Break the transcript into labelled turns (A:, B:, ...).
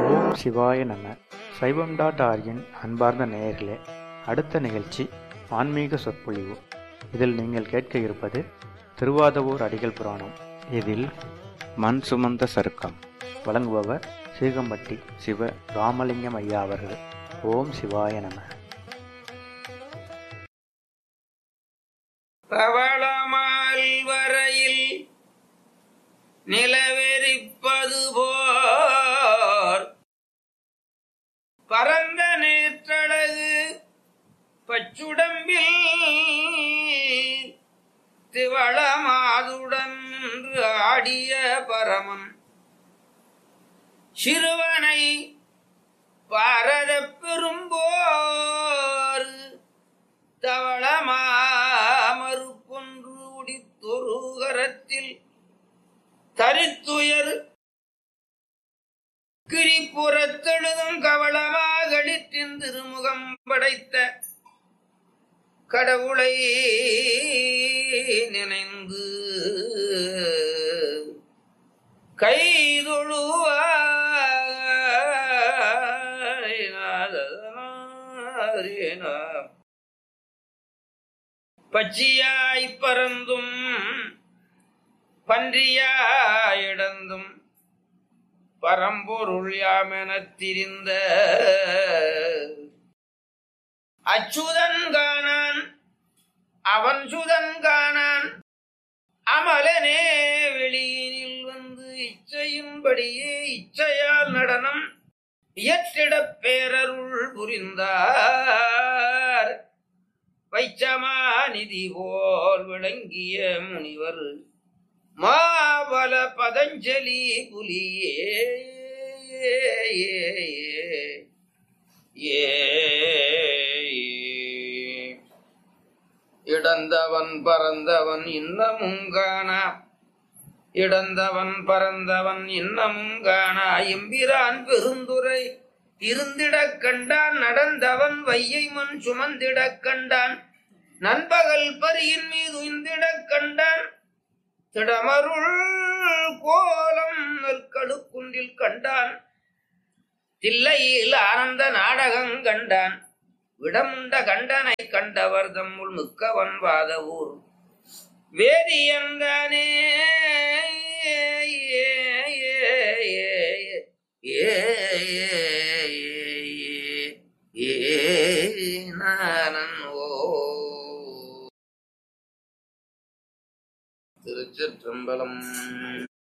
A: ஓம் சிவாய நம சைவம் டாட் ஆர்கின் அன்பார்ந்த நேயர்களே அடுத்த நிகழ்ச்சி ஆன்மீக சொற்பொழிவு இதில் நீங்கள் கேட்க இருப்பது திருவாதவூர் அடிகள் புராணம் இதில் மண் சுமந்த சருக்கம் வழங்குபவர் சீகம்பட்டி சிவ ராமலிங்கம் ஐயா அவர்கள் ஓம் சிவாய நம
B: பவளமால் வரையில் நிலவெறிப்பது போர் பரந்த நேற்றழகு பச்சுடம்பில் திவளமாதுடன் நின்று ஆடிய பரமன் சிறுவனை பாரத பெரும்போர் தவளமாமறுப்பொன்று உடித்தொரு கரத்தில் தரித்துயர் கிரிப்புறத்தெழுதும் கவளமாகளிற்றின் திருமுகம் படைத்த கடவுளை நினைந்து கைதொழுவாரினார் பச்சியாய் பறந்தும் பன்றியாயிடந்தும் பரம்பொருள் யாமெனத் திரிந்த அச்சுதன் காணான் அவன் சுதன் காணான் அமலனே வெளியினில் வந்து இச்சையின்படியே இச்சையால் நடனம் இயற்றிடப் பேரருள் புரிந்தார் வைச்சமாநிதி போல் விளங்கிய முனிவர் மாபல பதஞ்சலி புலியே ஏ இடந்தவன் பறந்தவன் இன்னமும் காணா இடந்தவன் பறந்தவன் இன்னமும் காணா எம்பிரான் பெருந்துரை இருந்திடக் கண்டான் நடந்தவன் வையை மண் சுமந்திடக் கண்டான் நண்பகல் பரியின் மீது உய்ந்திடக் கண்டான் திடமருள் கோலம் நெற்கடுக்குன்றில் கண்டான் தில்லையில் ஆனந்த நாடகம் கண்டான் விடமுண்ட கண்டனை கண்டவர் தம்முள் மிக்கவன் வாத ஊர் வேதியந்தானே திருச்சிற்றம்பலம்